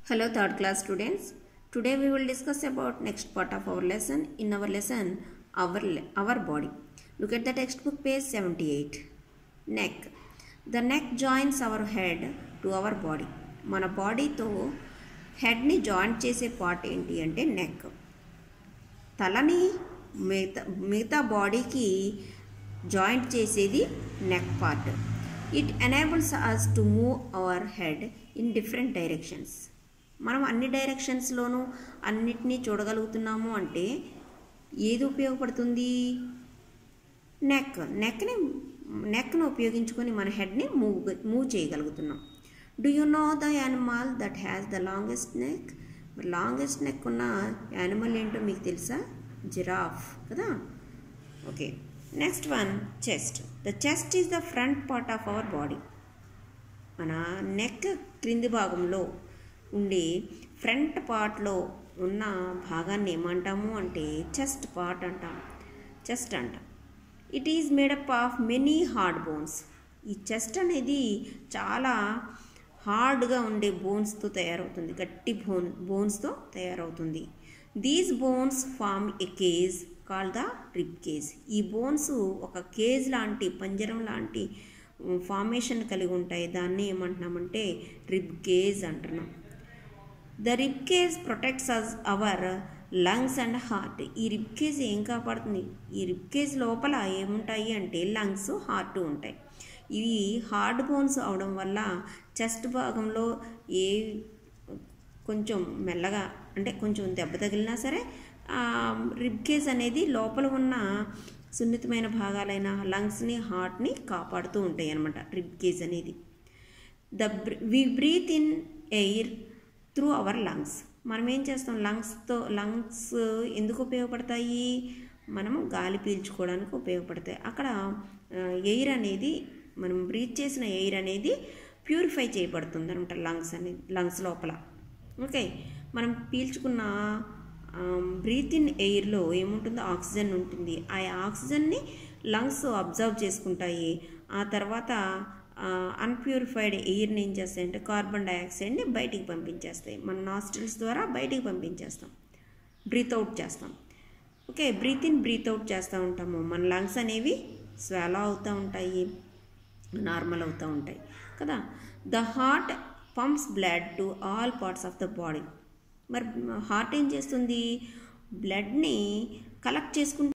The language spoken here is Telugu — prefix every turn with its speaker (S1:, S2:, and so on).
S1: Hello third class students. Today we will discuss about next part of our lesson. In our lesson, our, our body. Look at the textbook page 78. Neck. The neck joins our head to our body. మన బాడీతో హెడ్ని జాయింట్ చేసే పార్ట్ ఏంటి అంటే నెక్ తలని మిగతా మిగతా బాడీకి జాయింట్ చేసేది neck part it enables us to move our head in different directions మనం అన్ని డైరెక్షన్స్లోనూ అన్నిటినీ చూడగలుగుతున్నాము అంటే ఏది ఉపయోగపడుతుంది నెక్ నెక్ని నెక్ను ఉపయోగించుకొని మన హెడ్ని మూవ్ మూవ్ చేయగలుగుతున్నాం do you know the animal that has the longest neck longest neck ఉన్న యానిమల్ ఏంటో మీకు తెలుసా జిరాఫ్ కదా okay next one chest the chest is the front part of our body మన నెక్ క్రింది భాగంలో ఉండి ఫ్రంట్ పార్ట్లో ఉన్న భాగాన్ని ఏమంటాము అంటే చెస్ట్ పార్ట్ అంటాం చెస్ట్ అంటాం it is made up of many hard bones ఈ చెస్ట్ అనేది చాలా హార్డ్గా ఉండే బోన్స్తో తయారవుతుంది గట్టి బోన్ బోన్స్తో తయారవుతుంది these bones form a cage call the rib cage ఈ బోన్స్ ఒక కేజ్ లాంటి పంజరం లాంటి ఫార్మేషన్ కలిగి ఉంటాయి దాన్ని ఏమంటున్నామంటే రిబ్ కేజ్ అంటున్నాం the rib cage protects us our lungs and heart ఈ రిబ్ కేజ్ ఏం కాపాడుతుంది ఈ రిబ్ కేజ్ లోపల ఏముంటాయి అంటే లంగ్స్ హార్ట్ ఉంటాయి ఇవి హార్డ్ బోన్స్ అవడం వల్ల చెస్ట్ భాగంలో ఏ కొంచెం మెల్లగా అంటే కొంచెం దెబ్బ తగిలినా సరే రిబ్ కేజ్ అనేది లోపల ఉన్న సున్నితమైన భాగాలైన లంగ్స్ని హార్ట్ని కాపాడుతూ ఉంటాయి అన్నమాట రిబ్ కేజ్ అనేది the we breathe in air through our lungs మనం ఏం చేస్తాం లంగ్స్తో లంగ్స్ ఎందుకు ఉపయోగపడతాయి మనం గాలి పీల్చుకోవడానికి ఉపయోగపడతాయి అక్కడ ఎయిర్ అనేది మనం బ్రీత్ చేసిన ఎయిర్ అనేది ప్యూరిఫై చేయబడుతుంది అనమాట లంగ్స్ అనేది లంగ్స్ లోపల ఓకే మనం పీల్చుకున్న బ్రీత్ ఇన్ ఎయిర్లో ఏముంటుందో ఆక్సిజన్ ఉంటుంది ఆ ఆక్సిజన్ని లంగ్స్ అబ్జర్వ్ చేసుకుంటాయి ఆ తర్వాత అన్ప్యూరిఫైడ్ ఎయిర్ని ఏం చేస్తాయంటే కార్బన్ డైఆక్సైడ్ని బయటికి పంపించేస్తాయి మన నాస్ట్రిల్స్ ద్వారా బయటికి పంపించేస్తాం బ్రీత్ అవుట్ చేస్తాం okay breathe in breathe out చేస్తూ ఉంటాము మన లంగ్స్ అనేవి స్వాలో అవుతూ ఉంటాయి నార్మల్ అవుతూ ఉంటాయి కదా the heart pumps blood to all parts of the body మరి హార్ట్ ఏం చేస్తుంది బ్లడ్ని కలెక్ట్ చేసుకుంటూ